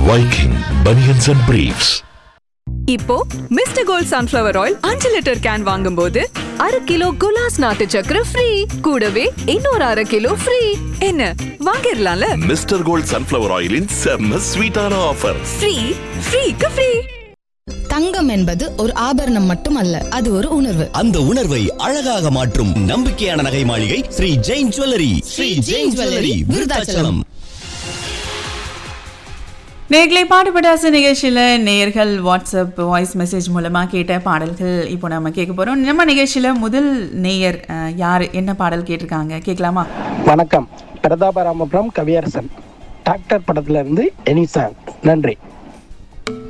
Viking Bunions and Briefs. இப்போ mister gold sunflower oil அஞ்சு litre can வாங்கும்போது அரை கிலோ குலாஸ் நாட்டு சக்கரை ஃப்ரீ கூடவே இன்னொரு அரை கிலோ ஃப்ரீ என்ன வாங்கிடலாம்ல மிஸ்டர் கோல்ட் சன்ஃப்ளவர் ஆயிலின் செம்ம ஸ்வீட்டான ஆஃபர் ஃப்ரீ ஃப்ரீக்கு ஃப்ரீ தங்கம் என்பது ஒரு ஆபரணம் மட்டுமல்ல அது ஒரு உணர்வு அந்த உணர்வை அழகாக மாற்றும் நம்பிக்கையான நகை மாளிகை ஸ்ரீ ஜெயின் ஜுவல்லரி ஸ்ரீ ஜெயின் ஜுவல்லரி விருதாச்சலம் நேர்களை பாடுபடாசு நிகழ்ச்சியில் நேயர்கள் வாட்ஸ்அப் வாய்ஸ் மெசேஜ் மூலமாக கேட்ட பாடல்கள் இப்போ நம்ம கேட்க போகிறோம் நம்ம நிகழ்ச்சியில் முதல் நேயர் அஹ், யார் என்ன பாடல் கேட்டிருக்காங்க கேட்கலாமா வணக்கம் பிரதாபராமபுரம் கவியரசன் டாக்டர் படத்துல இருந்து எனி சாங் நன்றி